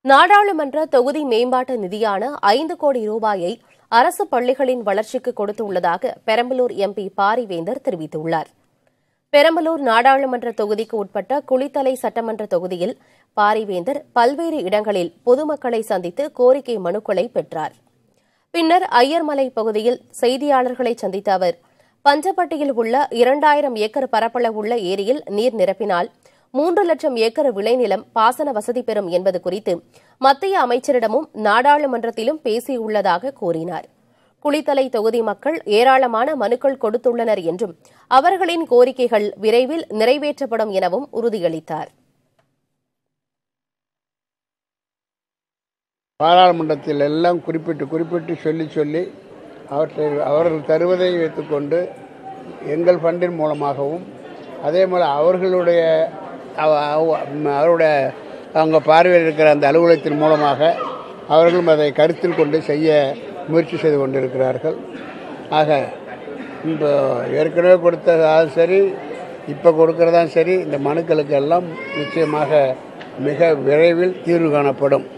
நாடாளுமன்ற தொகுதி மேம்பாட்டு நிதியான ஐந்து கோடி ரூபாயை அரசு பள்ளிகளின் வளர்ச்சிக்கு கொடுத்துள்ளதாக பெரம்பலூர் எம்பி பாரிவேந்தர் தெரிவித்துள்ளார் பெரம்பலூர் நாடாளுமன்ற தொகுதிக்கு உட்பட்ட குளித்தலை சட்டமன்ற தொகுதியில் பாரிவேந்தர் பல்வேறு இடங்களில் பொதுமக்களை சந்தித்து கோரிக்கை மனுக்களை பெற்றார் பின்னர் ஐயர்மலை பகுதியில் செய்தியாளர்களை சந்தித்த அவர் பஞ்சப்பட்டியில் உள்ள இரண்டாயிரம் ஏக்கர் பரப்பளவுள்ள ஏரியில் நீர் நிரப்பினால் மூன்று லட்சம் ஏக்கர் விளைநிலம் பாசன வசதி பெறும் என்பது குறித்து மத்திய அமைச்சரிடமும் நாடாளுமன்றத்திலும் பேசியுள்ளதாக கூறினார் குளித்தலை தொகுதி மக்கள் ஏராளமான மனுக்கள் கொடுத்துள்ளனர் என்றும் அவர்களின் கோரிக்கைகள் விரைவில் நிறைவேற்றப்படும் எனவும் உறுதியளித்தார் பாராளுமன்றத்தில் எல்லாம் குறிப்பிட்டு குறிப்பிட்டு சொல்லி சொல்லி அவற்றை அவர்கள் தருவதை வைத்துக்கொண்டு எங்கள் ஃபண்டின் மூலமாகவும் அதே போல் அவர்களுடைய அவ- அவ- அவருடைய அவங்க பார்வையில் இருக்கிற அந்த அலுவலகத்தின் மூலமாக அவர்களும் அதை கருத்தில் கொண்டு செய்ய முயற்சி செய்து கொண்டிருக்கிறார்கள் ஆக இப்போ ஏற்கனவே கொடுத்ததாலும் சரி இப்போ கொடுக்கறதாலும் சரி இந்த மனுக்களுக்கு எல்லாம் நிச்சயமாக மிக விரைவில் தீர்வு காணப்படும்